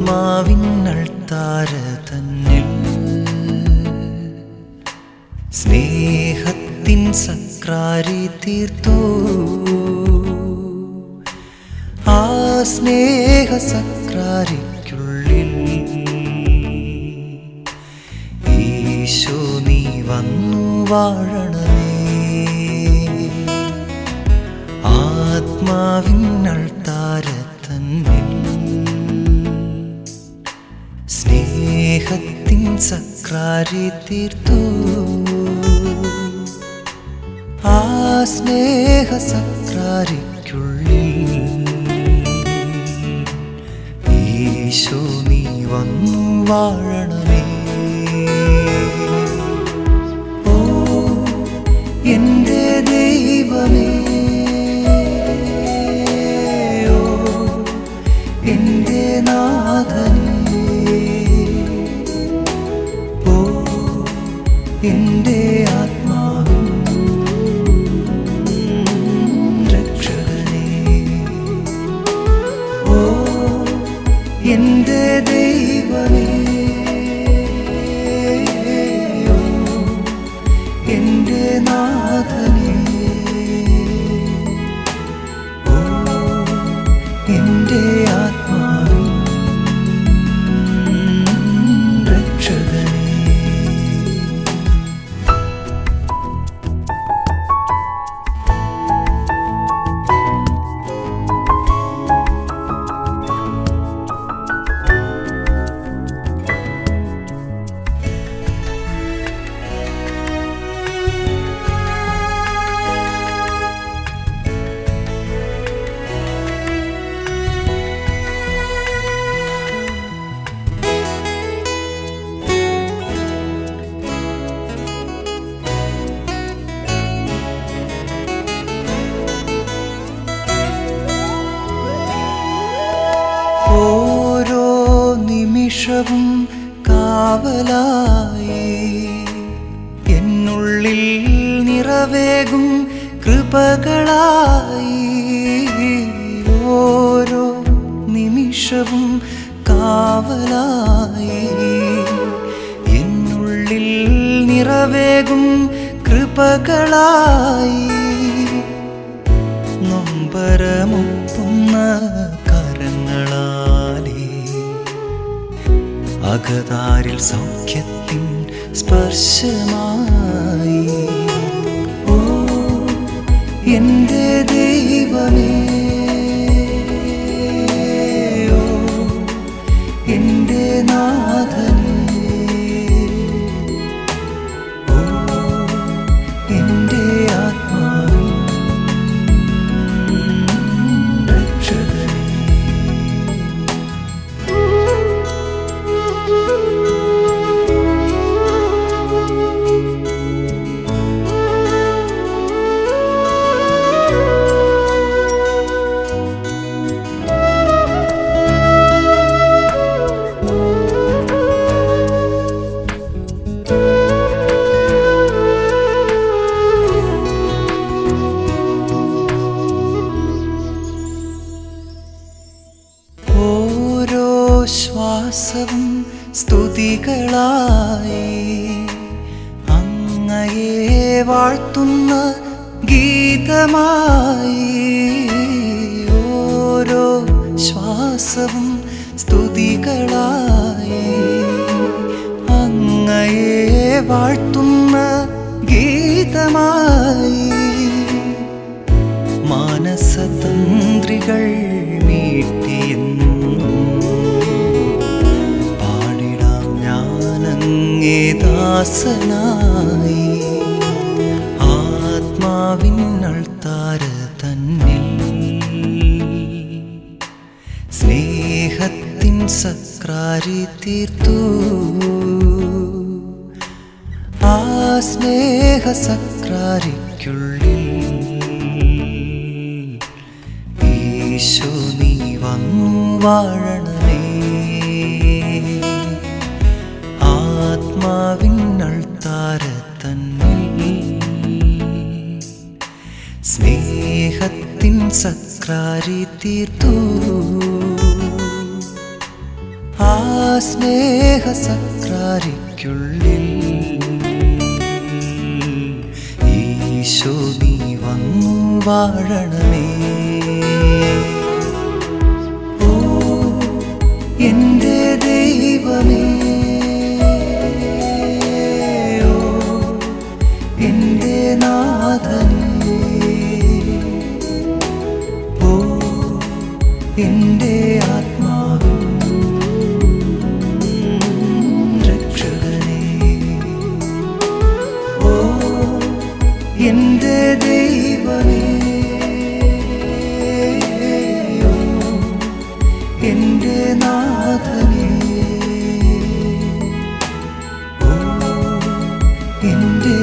ആത്മാവിനൾത്താര തന്നിൽ സ്നേഹത്തിൻ സക്രാരി തീർത്തു ആ സ്നേഹ സക്രാരിക്കുള്ളിൽ ഈശോ നീ വന്നു വാഴണമേ ആത്മാവിനൾത്താര തന്നിൽ സ്നേഹത്തിൻ സക്രാരി തീർത്തു ആ സ്നേഹ സക്രാരിക്കുള്ളിൽ ഈശോ നീ വന്നു വാഴണമേ ഓ എൻ്റെ ദൈവമേ ഓ എൻ്റെ നാഥനേ ഓ എൻ്റെ ആത്മാവിൻ രക്ഷകനേ ഓ എൻ്റെ ദൈവമേ ഓ എൻ്റെ നാഥനേ ഓ എൻ്റെ ആത്മാവിൻ രക്ഷകനേ ഓരോ നിമിഷവും കാവലായി എന്നുള്ളിൽ നിറവേകും കൃപകളായി ഓരോ നിമിഷവും കാവലായി എന്നുള്ളിൽ നിറവേകും കൃപകളായി നൊമ്പരമൊപ്പുന്ന കരങ്ങളാലേ അകതാരിൽ സൗഖ്യത്തിൻ സ്പർശമായി ഓ എൻ്റെ ദൈവമേ ഓ എൻ്റെ നാഥനേ ഓ എൻ്റെ ആത്മാവിൻ രക്ഷകനേ ഓരോ ശ്വാസവും സ്തുതികളായി അങ്ങയെ വാഴ്ത്തുന്ന ഗീതമായി ഓരോ ശ്വാസവും സ്തുതികളായി അങ്ങയെ വാഴ്ത്തുന്ന ഗീതമായി മാനസതന്ത്രികൾ മീട്ടിയെന്നും പാടിടാം ഞാനങ്ങേ ദാസനായി ആത്മാവിനൾത്താര തന്നിൽ സ്നേഹത്തിൻ സക്രാരി തീർത്തു ആ സ്നേഹ സക്രാരിക്കുള്ളിൽ ഈശോ നീ വന്നു വാഴണമേ ആത്മാവിനൾത്താര തന്നിൽ സ്നേഹത്തിൻ സക്രാരി തീർത്തു സ്നേഹസക്രാരിക്കുള്ളിൽ ഈശോ നീ വന്നു വാഴണമേ ഓ എൻ്റെ ദൈവമേ ഓ എൻ്റെ നാഥനേ ഓ എൻ്റെ ആത്മാവിൻ രക്ഷകനേ ഓ എൻ്റെ ദൈവമേ ഓ എൻ്റെ നാഥനേ ഓ എൻ്റെ